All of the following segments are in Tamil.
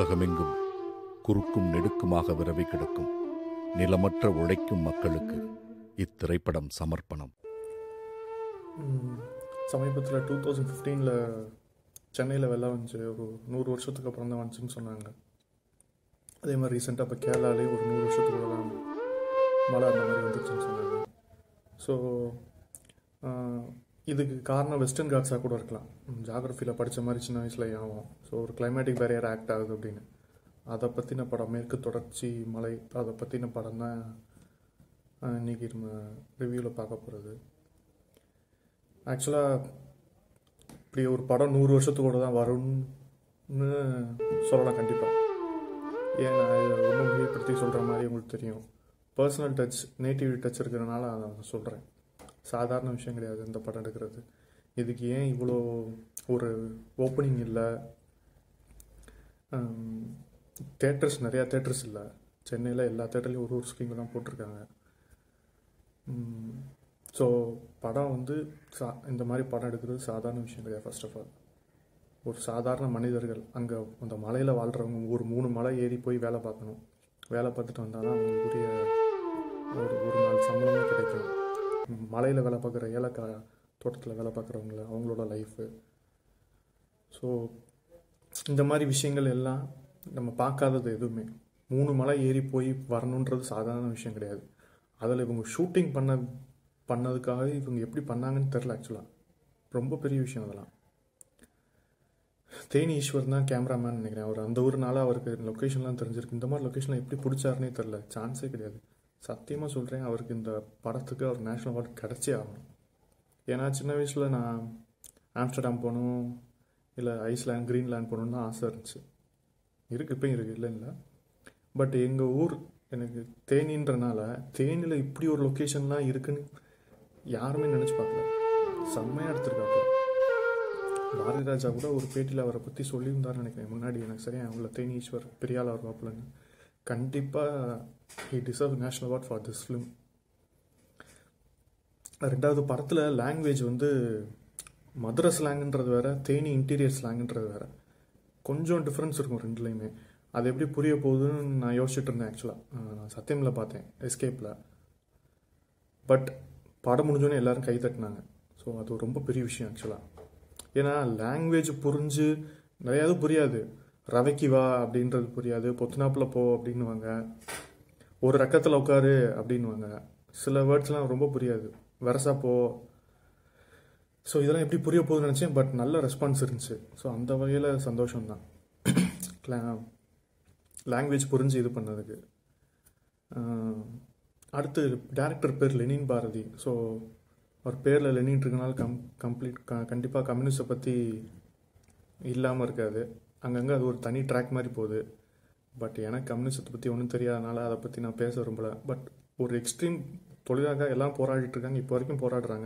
உலகமெங்கும் குறுக்கும் நெடுக்குமாக விரவி கிடக்கும் நிலமற்ற உழைக்கும் மக்களுக்கு இத்திரைப்படம் சமர்ப்பணம் சமீபத்தில் டூ தௌசண்ட் ஃபிஃப்டீனில் சென்னையில் வெள்ளம் வந்துச்சு ஒரு நூறு வருஷத்துக்கு அப்புறம் தான் வந்துச்சுன்னு சொன்னாங்க அதே மாதிரி ரீசெண்டாக இப்போ கேரளாலே ஒரு நூறு வருஷத்துக்கு தான் மழை அந்த மாதிரி வந்துச்சுன்னு சொன்னாங்க ஸோ இதுக்கு காரணம் வெஸ்டர்ன் காட்ஸாக கூட இருக்கலாம் ஜாகிரஃபியில் படித்த மாதிரி சின்ன வயசில் ஆகும் ஸோ ஒரு கிளைமேட்டிக் பேரியர் ஆக்ட் ஆகுது அப்படின்னு அதை பற்றின படம் மேற்கு தொடர்ச்சி மலை அதை பற்றின படம் தான் இன்றைக்கி நம்ம ரிவ்யூவில் பார்க்க போகிறது ஆக்சுவலாக இப்படி ஒரு படம் நூறு வருஷத்துக்கூட தான் வரும்னு சொல்லலாம் கண்டிப்பாக ஏன் நான் இதை ரொம்ப மிகைப்படுத்தி சொல்கிற மாதிரி உங்களுக்கு தெரியும் பர்சனல் டச் நேட்டிவ் டச் இருக்கிறனால அதை சொல்கிறேன் சாதாரண விஷயம் கிடையாது இந்த படம் எடுக்கிறது இதுக்கு ஏன் இவ்வளோ ஒரு ஓப்பனிங் இல்லை தேட்டர்ஸ் நிறையா தேட்டர்ஸ் இல்லை சென்னையில் எல்லா தேட்டர்லேயும் ஒரு ஒரு ஸ்க்ரீனில் தான் போட்டிருக்காங்க ஸோ படம் வந்து சா இந்த மாதிரி படம் எடுக்கிறது சாதாரண விஷயம் கிடையாது ஃபர்ஸ்ட் ஆஃப் ஆல் ஒரு சாதாரண மனிதர்கள் அங்கே அந்த மலையில் வாழ்கிறவங்க ஒரு மூணு மலை ஏறி போய் வேலை பார்க்கணும் வேலை பார்த்துட்டு வந்தால் தான் அவங்களுக்குரிய ஒரு ஒரு நாள் சம்பளமே கிடைக்கும் மலையில் வேலை பார்க்குற ஏலக்காய் தோட்டத்தில் வேலை பார்க்குறவங்கள அவங்களோட லைஃபு ஸோ இந்த மாதிரி விஷயங்கள் எல்லாம் நம்ம பார்க்காதது எதுவுமே மூணு மலை ஏறி போய் வரணுன்றது சாதாரண விஷயம் கிடையாது அதில் இவங்க ஷூட்டிங் பண்ண பண்ணதுக்காக இவங்க எப்படி பண்ணாங்கன்னு தெரில ஆக்சுவலாக ரொம்ப பெரிய விஷயம் அதெல்லாம் தேனி ஈஸ்வர் தான் கேமராமேன் நினைக்கிறேன் அவர் அந்த ஊர்னால அவருக்கு லொக்கேஷன்லாம் தெரிஞ்சிருக்கு இந்த மாதிரி லொக்கேஷனில் எப்படி பிடிச்சாருனே தெரில சான்ஸே கிடையாது சத்தியமாக சொல்கிறேன் அவருக்கு இந்த படத்துக்கு அவர் நேஷ்னல் அவார்டு கிடச்சே ஆகணும் ஏன்னா சின்ன வயசில் நான் ஆம்ஸ்டர்டாம் போகணும் இல்லை ஐஸ்லேண்ட் க்ரீன்லேண்ட் போகணுன்னு தான் ஆசை இருந்துச்சு இருக்குது இப்போயும் இருக்குது இல்லை இல்லை பட் எங்கள் ஊர் எனக்கு தேனின்றனால தேனியில் இப்படி ஒரு லொக்கேஷன்லாம் இருக்குன்னு யாருமே நினச்சி பார்க்கல செம்மையாக எடுத்திருக்காப்புல பாரதி ராஜா கூட ஒரு பேட்டியில் அவரை பற்றி சொல்லியிருந்தாருன்னு நினைக்கிறேன் முன்னாடி எனக்கு சரியா அவங்கள தேனீஸ்வர் பெரியாள் வருவாப்புலன்னு கண்டிப்பாக he deserve national award for this film ரெண்டாவது படத்தில் லாங்குவேஜ் வந்து மதுரை ஸ்லாங்குன்றது வேற தேனி இன்டீரியர் ஸ்லாங்குன்றது வேற கொஞ்சம் டிஃப்ரென்ஸ் இருக்கும் ரெண்டுலேயுமே அது எப்படி புரிய போகுதுன்னு நான் யோசிச்சுட்டு இருந்தேன் ஆக்சுவலாக சத்தியமில் பார்த்தேன் எஸ்கேப்பில் பட் படம் முடிஞ்சோன்னே எல்லாரும் கை தட்டினாங்க ஸோ அது ரொம்ப பெரிய விஷயம் ஆக்சுவலாக ஏன்னா லாங்குவேஜ் புரிஞ்சு நிறையாது புரியாது ரவைக்கு வா அப்படின்றது புரியாது பொத்துனாப்பில் போ அப்படின்னுவாங்க ஒரு ரக்கத்தில் உட்காரு அப்படின்வாங்க சில வேர்ட்ஸ்லாம் ரொம்ப புரியாது வரசா போ ஸோ இதெல்லாம் எப்படி புரிய போகுதுன்னு நினச்சேன் பட் நல்ல ரெஸ்பான்ஸ் இருந்துச்சு ஸோ அந்த வகையில் சந்தோஷம்தான் லாங்குவேஜ் புரிஞ்சு இது பண்ணதுக்கு அடுத்து டேரக்டர் பேர் லெனின் பாரதி ஸோ அவர் பேரில் லெனின் இருக்கனால கம் கம்ப்ளீட் க கண்டிப்பாக கம்யூனிஸ்டை பற்றி இல்லாமல் இருக்காது அங்கங்கே அது ஒரு தனி ட்ராக் மாதிரி போகுது பட் எனக்கு கம்யூனிஸ்டத்தை பற்றி ஒன்றும் தெரியாதனால அதை பற்றி நான் பேச விரும்பல பட் ஒரு எக்ஸ்ட்ரீம் தொழிலாக எல்லாம் போராடிட்டு இருக்காங்க இப்போ வரைக்கும் போராடுறாங்க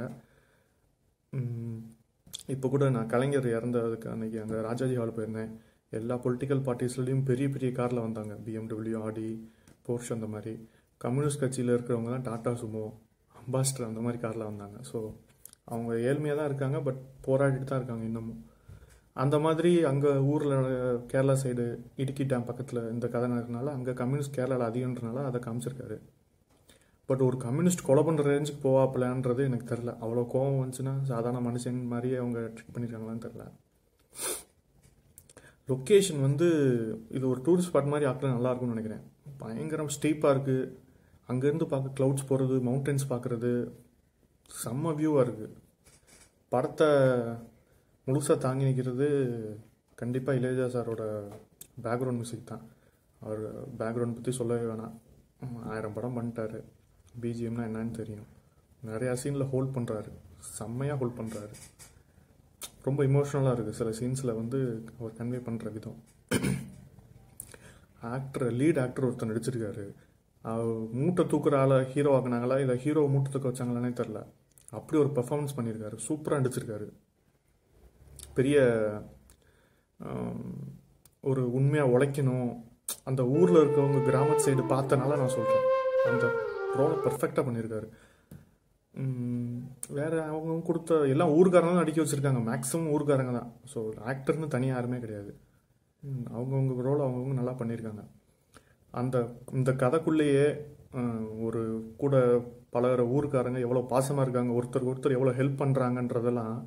இப்போ கூட நான் கலைஞர் இறந்ததுக்கு அன்னைக்கு அங்கே ராஜாஜி ஹால் போயிருந்தேன் எல்லா பொலிட்டிக்கல் பார்ட்டிஸ்லேயும் பெரிய பெரிய காரில் வந்தாங்க பிஎம்டபிள்யூ ஆடி போர்ஷ் அந்த மாதிரி கம்யூனிஸ்ட் கட்சியில் இருக்கிறவங்க தான் டாடா சுமோ அம்பாஸ்டர் அந்த மாதிரி காரில் வந்தாங்க ஸோ அவங்க ஏழ்மையாக தான் இருக்காங்க பட் போராடிட்டு தான் இருக்காங்க இன்னமும் அந்த மாதிரி அங்கே ஊரில் கேரளா சைடு இடுக்கி டேம் பக்கத்தில் இந்த கதை நடக்கிறனால அங்கே கம்யூனிஸ்ட் கேரளாவில் அதிகன்றனால அதை காமிச்சிருக்காரு பட் ஒரு கம்யூனிஸ்ட் கொலை பண்ணுற ரேஞ்சுக்கு போவாப்பிலான்றது எனக்கு தெரில அவ்வளோ கோவம் வந்துச்சுன்னா சாதாரண மனுஷன் மாதிரியே அவங்க ட்ரீட் பண்ணியிருக்காங்களான்னு தெரில லொக்கேஷன் வந்து இது ஒரு டூரிஸ்ட் ஸ்பாட் மாதிரி ஆக்கில் நல்லா இருக்கும்னு நினைக்கிறேன் பயங்கரம் ஸ்டீப்பாக இருக்குது அங்கேருந்து பார்க்க க்ளவுட்ஸ் போகிறது மவுண்டன்ஸ் பார்க்குறது செம்ம வியூவாக இருக்குது படத்தை முழுசாக தாங்கி நிற்கிறது கண்டிப்பாக இளையராஜா சாரோட பேக்ரவுண்ட் மியூசிக் தான் அவர் பேக்ரவுண்ட் பற்றி சொல்லவே வேணாம் ஆயிரம் படம் பண்ணிட்டாரு பிஜிஎம்னா என்னன்னு தெரியும் நிறையா சீனில் ஹோல்ட் பண்ணுறாரு செம்மையாக ஹோல்ட் பண்ணுறாரு ரொம்ப இமோஷ்னலாக இருக்குது சில சீன்ஸில் வந்து அவர் கன்வே பண்ணுற விதம் ஆக்டர் லீட் ஆக்டர் ஒருத்தர் நடிச்சிருக்காரு மூட்டை தூக்குற ஆளை ஹீரோ ஆக்குனாங்களா இல்லை ஹீரோ மூட்டை தூக்க வச்சாங்களானே தெரில அப்படி ஒரு பெர்ஃபார்மன்ஸ் பண்ணியிருக்காரு சூப்பராக நடிச்சிருக்காரு பெரிய ஒரு உண்மையாக உழைக்கணும் அந்த ஊரில் இருக்கவங்க கிராமத்து சைடு பார்த்தனால நான் சொல்கிறேன் அந்த ரோலை பர்ஃபெக்டாக பண்ணியிருக்காரு வேற அவங்க கொடுத்த எல்லாம் ஊர்காரங்க தான் நடிக்க வச்சிருக்காங்க மேக்ஸிமம் ஊர்காரங்க தான் ஸோ ஆக்டர்னு தனியாக யாருமே கிடையாது ம், அவங்கவங்க ரோல் அவங்கவுங்க நல்லா பண்ணியிருக்காங்க அந்த இந்த கதைக்குள்ளேயே அஹ், ஒரு கூட பழகுற ஊருக்காரங்க எவ்வளோ பாசமாக இருக்காங்க ஒருத்தருக்கு ஒருத்தர் எவ்வளோ ஹெல்ப் பண்ணுறாங்கன்றதெல்லாம்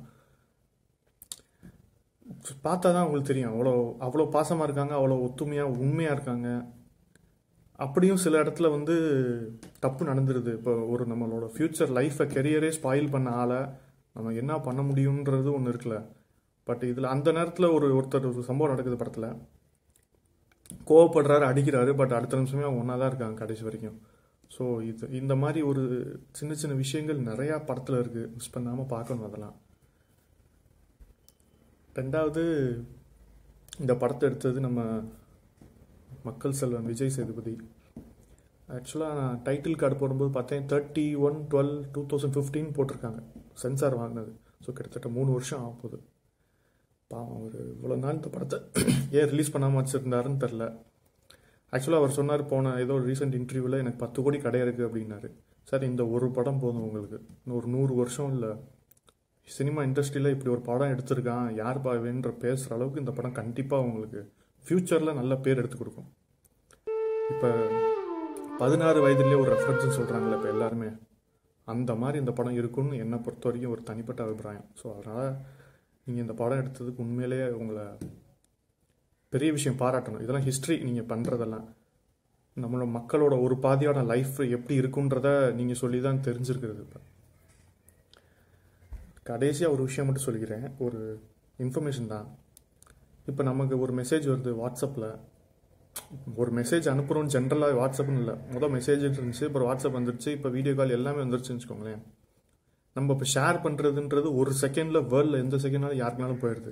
பார்த்தா தான் உங்களுக்கு தெரியும் அவ்வளோ அவ்வளோ பாசமாக இருக்காங்க அவ்வளோ ஒத்துமையாக உண்மையாக இருக்காங்க அப்படியும் சில இடத்துல வந்து தப்பு நடந்துருது இப்போ ஒரு நம்மளோட ஃப்யூச்சர் லைஃப்பை கெரியரே ஸ்பாயில் பண்ண ஆளை நம்ம என்ன பண்ண முடியுன்றது ஒன்று இருக்குல்ல பட் இதில் அந்த நேரத்தில் ஒரு ஒருத்தர் ஒரு சம்பவம் நடக்குது படத்தில் கோவப்படுறாரு அடிக்கிறாரு பட் அடுத்த நிமிஷமே அவங்க ஒன்றா தான் இருக்காங்க கடைசி வரைக்கும் ஸோ இது இந்த மாதிரி ஒரு சின்ன சின்ன விஷயங்கள் நிறையா படத்தில் இருக்குது மிஸ் பண்ணாமல் பார்க்கணும் அதெல்லாம் ரெண்டாவது இந்த படத்தை எடுத்தது நம்ம மக்கள் செல்வன் விஜய் சேதுபதி ஆக்சுவலாக நான் டைட்டில் கார்டு போடும்போது பார்த்தேன் thirty one twelve two thousand fifteen போட்டிருக்காங்க சென்சார் வாங்கினது ஸோ கிட்டத்தட்ட மூணு வருஷம் ஆக போகுது பாவம் அவர் இவ்வளோ நாள் இந்த படத்தை ஏன் ரிலீஸ் பண்ணாமல் வச்சுருந்தாருன்னு தெரில ஆக்சுவலாக அவர் சொன்னார் போன ஏதோ ஒரு ரீசெண்ட் இன்டர்வியூவில் எனக்கு பத்து கோடி கடை இருக்குது அப்படின்னாரு சார் இந்த ஒரு படம் போதும் உங்களுக்கு இன்னும் ஒரு நூறு வருஷம் இல்லை சினிமா இண்டஸ்ட்ரியில் இப்படி ஒரு படம் எடுத்திருக்கான் யார் பாவேன்ற பேசுகிற அளவுக்கு இந்த படம் கண்டிப்பாக உங்களுக்கு ஃப்யூச்சரில் நல்ல பேர் எடுத்து கொடுக்கும் இப்போ பதினாறு வயதுலேயே ஒரு ரெஃபரன்ஸ்னு சொல்கிறாங்களே இப்போ எல்லாருமே அந்த மாதிரி இந்த படம் இருக்கும்னு என்னை பொறுத்த வரைக்கும் ஒரு தனிப்பட்ட அபிப்பிராயம் ஸோ அதனால் நீங்கள் இந்த படம் எடுத்ததுக்கு உண்மையிலேயே உங்களை பெரிய விஷயம் பாராட்டணும் இதெல்லாம் ஹிஸ்ட்ரி நீங்கள் பண்ணுறதெல்லாம் நம்மளோட மக்களோட ஒரு பாதியோட லைஃப் எப்படி இருக்குன்றத நீங்கள் சொல்லி தான் தெரிஞ்சிருக்கிறது இப்போ கடைசியாக ஒரு விஷயம் மட்டும் சொல்லிக்கிறேன் ஒரு இன்ஃபர்மேஷன் தான் இப்போ நமக்கு ஒரு மெசேஜ் வருது வாட்ஸ்அப்பில் ஒரு மெசேஜ் அனுப்புகிறோம் ஜென்ரலாக வாட்ஸ்அப்னு இல்லை முதல் மெசேஜ் இருந்துச்சு அப்புறம் வாட்ஸ்அப் வந்துருச்சு இப்போ வீடியோ கால் எல்லாமே வந்துருச்சுன்னு வச்சுக்கோங்களேன் நம்ம இப்போ ஷேர் பண்ணுறதுன்றது ஒரு செகண்டில் வேர்ல்டில் எந்த செகண்ட்னாலும் யாருக்குனாலும் போயிடுது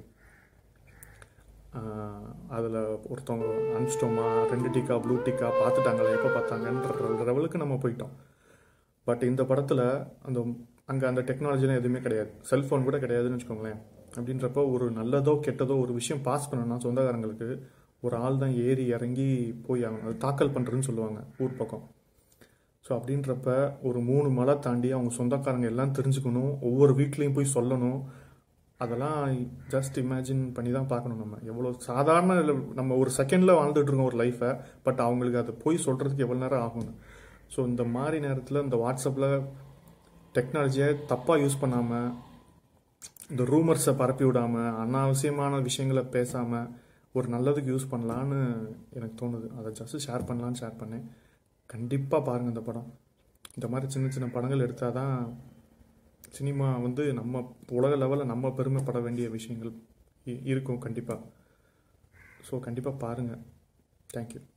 அதில் ஒருத்தவங்க அனுப்பிச்சிட்டோமா ரெண்டு டிக்கா ப்ளூ டிக்கா பார்த்துட்டாங்களா எப்போ பார்த்தாங்கன்ற லெவலுக்கு நம்ம போயிட்டோம் பட் இந்த படத்தில் அந்த அங்கே அந்த டெக்னாலஜிலாம் எதுவுமே கிடையாது செல்ஃபோன் கூட கிடையாதுன்னு வச்சுக்கோங்களேன் அப்படின்றப்போ ஒரு நல்லதோ கெட்டதோ ஒரு விஷயம் பாஸ் பண்ணணும்னா சொந்தக்காரங்களுக்கு ஒரு ஆள் தான் ஏறி இறங்கி போய் ஆகணும் அது தாக்கல் பண்ணுறதுன்னு சொல்லுவாங்க ஊர் பக்கம் ஸோ அப்படின்றப்ப ஒரு மூணு மலை தாண்டி அவங்க சொந்தக்காரங்க எல்லாம் தெரிஞ்சுக்கணும் ஒவ்வொரு வீட்லேயும் போய் சொல்லணும் அதெல்லாம் ஜஸ்ட் இமேஜின் பண்ணி தான் பார்க்கணும் நம்ம எவ்வளோ சாதாரண இதுல நம்ம ஒரு செகண்டில் வாழ்ந்துட்டு இருக்கோம் ஒரு லைஃப்பை பட் அவங்களுக்கு அதை போய் சொல்கிறதுக்கு எவ்வளோ நேரம் ஆகும் ஸோ இந்த மாதிரி நேரத்தில் இந்த வாட்ஸ்அப்பில் டெக்னாலஜியை தப்பாக யூஸ் பண்ணாமல் இந்த ரூமர்ஸை பரப்பி விடாமல் அனாவசியமான விஷயங்களை பேசாமல் ஒரு நல்லதுக்கு யூஸ் பண்ணலான்னு எனக்கு தோணுது அதை ஜஸ்ட் ஷேர் பண்ணலான்னு ஷேர் பண்ணேன் கண்டிப்பாக பாருங்கள் இந்த படம் இந்த மாதிரி சின்ன சின்ன படங்கள் எடுத்தால் தான் சினிமா வந்து நம்ம உலக லெவலில் நம்ம பெருமைப்பட வேண்டிய விஷயங்கள் இ- இருக்கும் கண்டிப்பாக ஸோ கண்டிப்பாக பாருங்கள் தேங்க்யூ